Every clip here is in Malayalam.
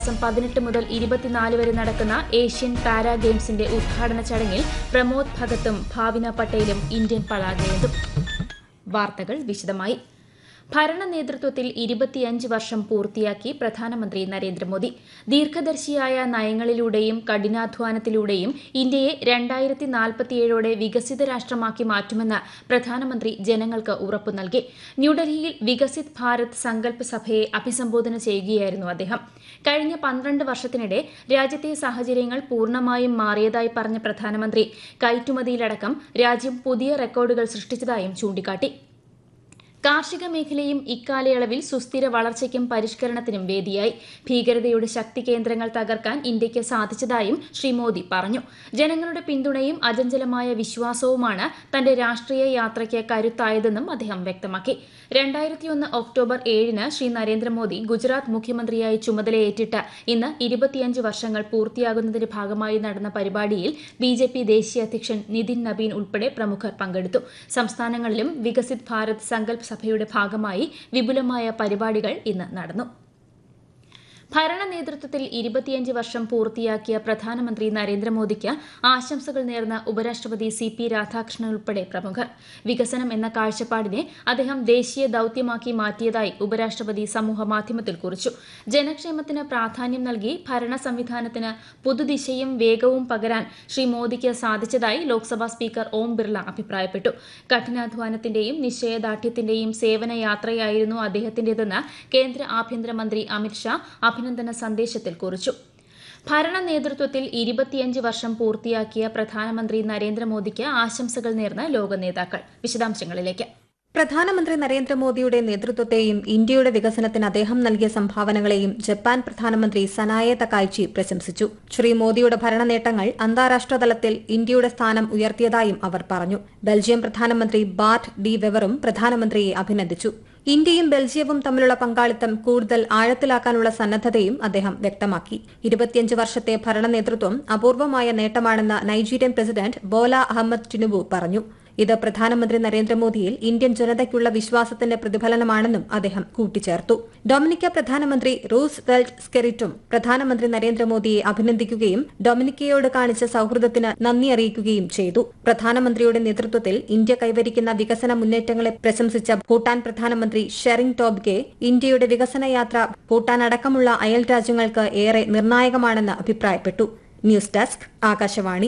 മാസം പതിനെട്ട് മുതൽ ഇരുപത്തിനാല് വരെ നടക്കുന്ന ഏഷ്യൻ പാരാ ഗെയിംസിന്റെ ഉദ്ഘാടന ചടങ്ങിൽ പ്രമോദ് ഭഗത്തും ഭാവിന പട്ടേലും ഇന്ത്യൻ പതാകയേന്തും വാർത്തകൾ വിശദമായി ഭരണ നേതൃത്വത്തിൽ ഇരുപത്തിയഞ്ച് വർഷം പൂർത്തിയാക്കി പ്രധാനമന്ത്രി നരേന്ദ്രമോദി ദീർഘദർശിയായ നയങ്ങളിലൂടെയും കഠിനാധ്വാനത്തിലൂടെയും ഇന്ത്യയെ രണ്ടായിരത്തി നാൽപ്പത്തിയേഴോടെ വികസിത രാഷ്ട്രമാക്കി മാറ്റുമെന്ന് പ്രധാനമന്ത്രി ജനങ്ങൾക്ക് ഉറപ്പു നൽകി ന്യൂഡൽഹിയിൽ വികസിത് ഭാരത് സങ്കല്പ് സഭയെ അഭിസംബോധന ചെയ്യുകയായിരുന്നു അദ്ദേഹം കഴിഞ്ഞ പന്ത്രണ്ട് വർഷത്തിനിടെ രാജ്യത്തെ സാഹചര്യങ്ങൾ പൂർണ്ണമായും മാറിയതായി പറഞ്ഞ പ്രധാനമന്ത്രി കയറ്റുമതിയിലടക്കം രാജ്യം പുതിയ റെക്കോർഡുകൾ സൃഷ്ടിച്ചതായും ചൂണ്ടിക്കാട്ടി കാർഷിക മേഖലയും ഇക്കാലയളവിൽ സുസ്ഥിര വളർച്ചയ്ക്കും പരിഷ്കരണത്തിനും വേദിയായി ഭീകരതയുടെ ശക്തി കേന്ദ്രങ്ങൾ തകർക്കാൻ ഇന്ത്യയ്ക്ക് സാധിച്ചതായും ശ്രീ മോദി പറഞ്ഞു ജനങ്ങളുടെ പിന്തുണയും അചഞ്ചലമായ വിശ്വാസവുമാണ് തന്റെ രാഷ്ട്രീയ യാത്രയ്ക്ക് കരുത്തായതെന്നും അദ്ദേഹം വ്യക്തമാക്കി രണ്ടായിരത്തിയൊന്ന് ഒക്ടോബർ ഏഴിന് ശ്രീ നരേന്ദ്രമോദി ഗുജറാത്ത് മുഖ്യമന്ത്രിയായി ചുമതലയേറ്റിട്ട് ഇന്ന് ഇരുപത്തിയഞ്ച് വർഷങ്ങൾ പൂർത്തിയാകുന്നതിന്റെ ഭാഗമായി നടന്ന പരിപാടിയിൽ ബി ജെ പി ദേശീയ അധ്യക്ഷൻ നിതിൻ നബീൻ ഉൾപ്പെടെ പ്രമുഖർ പങ്കെടുത്തു സംസ്ഥാനങ്ങളിലും വികസിത് ഭാരത് സങ്കല്പ് സഭയുടെ ഭാഗമായി വിപുലമായ പരിപാടികൾ ഇന്ന് നടന്നു ഭരണ നേതൃത്വത്തിൽ ഇരുപത്തിയഞ്ച് വർഷം പൂർത്തിയാക്കിയ പ്രധാനമന്ത്രി നരേന്ദ്രമോദിക്ക് ആശംസകൾ നേർന്ന ഉപരാഷ്ട്രപതി സി പി രാധാകൃഷ്ണൻ ഉൾപ്പെടെ പ്രമുഖർ വികസനം എന്ന കാഴ്ചപ്പാടിനെ അദ്ദേഹം ദേശീയ ദൌത്യമാക്കി മാറ്റിയതായി ഉപരാഷ്ട്രപതി സമൂഹമാധ്യമത്തിൽ കുറിച്ചു ജനക്ഷേമത്തിന് പ്രാധാന്യം നൽകി ഭരണ സംവിധാനത്തിന് പുതുദിശയും വേഗവും പകരാൻ ശ്രീ മോദിക്ക് സാധിച്ചതായി ലോക്സഭാ സ്പീക്കർ ഓം ബിർള അഭിപ്രായപ്പെട്ടു കഠിനാധ്വാനത്തിന്റെയും നിശ്ചയദാർഢ്യത്തിന്റെയും സേവന യാത്രയായിരുന്നു അദ്ദേഹത്തിന്റേതെന്ന് കേന്ദ്ര ആഭ്യന്തരമന്ത്രി അമിത്ഷാ അഭിനന്ദന സന്ദേശത്തിൽ കുറിച്ചു ഭരണ നേതൃത്വത്തിൽ ഇരുപത്തിയഞ്ച് വർഷം പൂർത്തിയാക്കിയ പ്രധാനമന്ത്രി നരേന്ദ്രമോദിക്ക് ആശംസകൾ നേർന്ന് ലോക നേതാക്കൾ വിശദാംശങ്ങളിലേക്ക് പ്രധാനമന്ത്രി നരേന്ദ്രമോദിയുടെ നേതൃത്വത്തെയും ഇന്ത്യയുടെ വികസനത്തിന് അദ്ദേഹം നൽകിയ സംഭാവനകളെയും ജപ്പാൻ പ്രധാനമന്ത്രി സനായെ തകായ്ചി പ്രശംസിച്ചു ശ്രീ മോദിയുടെ ഭരണ നേട്ടങ്ങൾ അന്താരാഷ്ട്ര തലത്തിൽ ഇന്ത്യയുടെ സ്ഥാനം ഉയർത്തിയതായും അവർ പറഞ്ഞു ബെൽജിയം പ്രധാനമന്ത്രി ബാർട്ട് ഡി വെവറും പ്രധാനമന്ത്രിയെ അഭിനന്ദിച്ചു ഇന്ത്യയും ബെൽജിയവും തമ്മിലുള്ള പങ്കാളിത്തം കൂടുതൽ ആഴത്തിലാക്കാനുള്ള സന്നദ്ധതയും അദ്ദേഹം വ്യക്തമാക്കി ഇരുപത്തിയഞ്ച് വർഷത്തെ ഭരണ നേതൃത്വം അപൂർവമായ നേട്ടമാണെന്ന് Nigerian president Bola Ahmed Tinubu പറഞ്ഞു ഇത് പ്രധാനമന്ത്രി നരേന്ദ്രമോദിയിൽ ഇന്ത്യൻ ജനതയ്ക്കുള്ള വിശ്വാസത്തിന്റെ പ്രതിഫലനമാണെന്നും അദ്ദേഹം കൂട്ടിച്ചേർത്തു ഡൊമിനിക്ക പ്രധാനമന്ത്രി റൂസ് വെൽറ്റ് സ്കെറിറ്റും പ്രധാനമന്ത്രി നരേന്ദ്രമോദിയെ അഭിനന്ദിക്കുകയും ഡൊമിനിക്കയോട് കാണിച്ച സൌഹൃദത്തിന് നന്ദി അറിയിക്കുകയും ചെയ്തു പ്രധാനമന്ത്രിയുടെ നേതൃത്വത്തിൽ ഇന്ത്യ കൈവരിക്കുന്ന വികസന മുന്നേറ്റങ്ങളെ പ്രശംസിച്ച ഭൂട്ടാൻ പ്രധാനമന്ത്രി ഷെറിംഗ് ടോബ്ഗെ ഇന്ത്യയുടെ വികസന യാത്ര ഭൂട്ടാൻ അടക്കമുള്ള അയൽ രാജ്യങ്ങൾക്ക് ഏറെ നിർണായകമാണെന്ന് അഭിപ്രായപ്പെട്ടു ന്യൂസ് ഡെസ്ക് ആകാശവാണി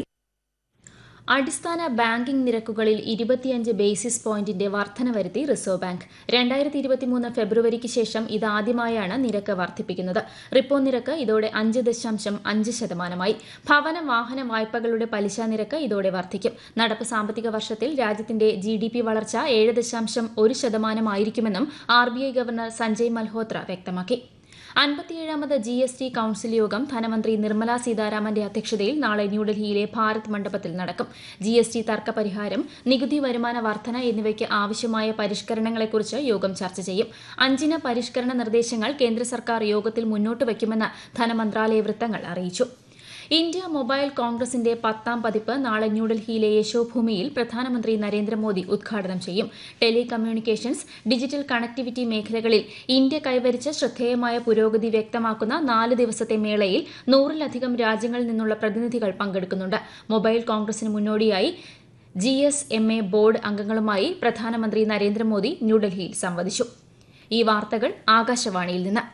അടിസ്ഥാന ബാങ്കിംഗ് നിരക്കുകളിൽ ഇരുപത്തിയഞ്ച് ബേസിസ് പോയിന്റിന്റെ വർധന വരുത്തി റിസർവ് ബാങ്ക് രണ്ടായിരത്തി ഇരുപത്തിമൂന്ന് ഫെബ്രുവരിക്ക് ശേഷം ഇതാദ്യമായാണ് നിരക്ക് വർദ്ധിപ്പിക്കുന്നത് റിപ്പോ നിരക്ക് ഇതോടെ അഞ്ച് ദശാംശം അഞ്ച് ശതമാനമായി ഭവന വാഹന വായ്പകളുടെ പലിശ നിരക്ക് ഇതോടെ വർദ്ധിക്കും നടപ്പ് സാമ്പത്തിക വർഷത്തിൽ രാജ്യത്തിന്റെ ജി ഡി പി വളർച്ച ഏഴ് ദശാംശം ഒരു ശതമാനമായിരിക്കുമെന്നും R B I governor Sanjay Malhotra വ്യക്തമാക്കി അൻപത്തിയേഴാമത് ജി എസ് ടി കൌൺസിൽ യോഗം ധനമന്ത്രി നിർമ്മല സീതാരാമന്റെ അധ്യക്ഷതയിൽ നാളെ ന്യൂഡൽഹിയിലെ ഭാരത് മണ്ഡപത്തിൽ നടക്കും ജി എസ് ടി തർക്ക പരിഹാരം നികുതി വരുമാന വർധന എന്നിവയ്ക്ക് ആവശ്യമായ പരിഷ്കരണങ്ങളെക്കുറിച്ച് യോഗം ചർച്ച ചെയ്യും അഞ്ചിന പരിഷ്കരണ നിർദ്ദേശങ്ങൾ കേന്ദ്ര സർക്കാർ യോഗത്തിൽ മുന്നോട്ട് വയ്ക്കുമെന്ന് ധനമന്ത്രാലയ വൃത്തങ്ങൾ അറിയിച്ചു ഇന്ത്യ മൊബൈൽ കോൺഗ്രസിന്റെ പത്താം പതിപ്പ് നാളെ ന്യൂഡൽഹിയിലെ യശോഭൂമിയിൽ പ്രധാനമന്ത്രി നരേന്ദ്രമോദി ഉദ്ഘാടനം ചെയ്യും ടെലി കമ്മ്യൂണിക്കേഷൻസ് ഡിജിറ്റൽ കണക്ടിവിറ്റി മേഖലകളിൽ ഇന്ത്യ കൈവരിച്ച ശ്രദ്ധേയമായ പുരോഗതി വ്യക്തമാക്കുന്ന നാല് ദിവസത്തെ മേളയിൽ നൂറിലധികം രാജ്യങ്ങളിൽ നിന്നുള്ള പ്രതിനിധികൾ പങ്കെടുക്കുന്നുണ്ട് മൊബൈൽ കോൺഗ്രസിന് മുന്നോടിയായി G S M A board അംഗങ്ങളുമായി പ്രധാനമന്ത്രി നരേന്ദ്രമോദി ന്യൂഡൽഹിയിൽ സംവദിച്ചു ഈ വാർത്തകൾ ആകാശവാണിയിൽ നിന്ന്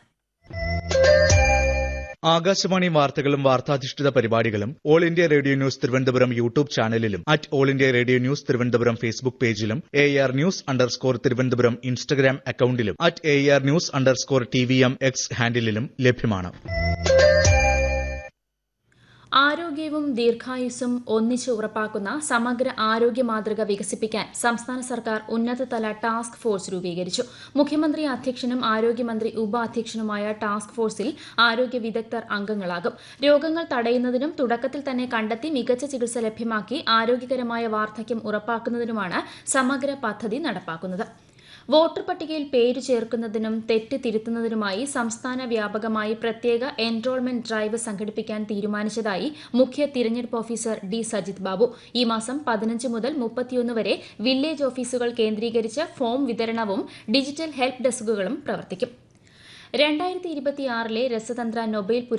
ആകാശവാണി വാർത്തകളും വാർത്താധിഷ്ഠിത പരിപാടികളും All India Radio News Thiruvananthapuram YouTube ചാനലിലും at All India Radio News Thiruvananthapuram Facebook പേജിലും A R news underscore Thiruvananthapuram Instagram അക്കൌണ്ടിലും at A R news underscore T V M X ഹാൻഡിലും ലഭ്യമാണ് ആരോഗ്യവും ദീർഘായുസ്സും ഒന്നിച്ച് ഉറപ്പാക്കുന്ന സമഗ്ര ആരോഗ്യ മാതൃക വികസിപ്പിക്കാൻ സംസ്ഥാന സർക്കാർ ഉന്നതതല ടാസ്ക് ഫോഴ്സ് രൂപീകരിച്ചു മുഖ്യമന്ത്രി അധ്യക്ഷനും ആരോഗ്യമന്ത്രി ഉപാധ്യക്ഷനുമായ ടാസ്ക് ഫോഴ്സിൽ ആരോഗ്യ വിദഗ്ധർ അംഗങ്ങളാകും രോഗങ്ങൾ തടയുന്നതിനും തുടക്കത്തിൽ തന്നെ കണ്ടെത്തി മികച്ച ചികിത്സ ലഭ്യമാക്കി ആരോഗ്യകരമായ വാർദ്ധക്യം ഉറപ്പാക്കുന്നതിനുമാണ് സമഗ്ര പദ്ധതി നടപ്പാക്കുന്നത് വോട്ടർ പട്ടികയിൽ പേര് ചേർക്കുന്നതിനും തെറ്റ് തിരുത്തുന്നതിനുമായി സംസ്ഥാന വ്യാപകമായി പ്രത്യേക എൻറോൾമെന്റ് ഡ്രൈവ് സംഘടിപ്പിക്കാൻ തീരുമാനിച്ചതായി മുഖ്യ തിരഞ്ഞെടുപ്പ് ഓഫീസർ ഡി സജിത് ബാബു ഈ മാസം പതിനഞ്ച് മുതൽ മുപ്പത്തിയൊന്ന് വരെ വില്ലേജ് ഓഫീസുകൾ കേന്ദ്രീകരിച്ച് ഫോം വിതരണവും ഡിജിറ്റൽ ഹെൽപ്പ് ഡെസ്കുകളും പ്രവർത്തിക്കും രണ്ടായിരത്തി ഇരുപത്തിയാറിലെ രസതന്ത്ര നൊബേൽ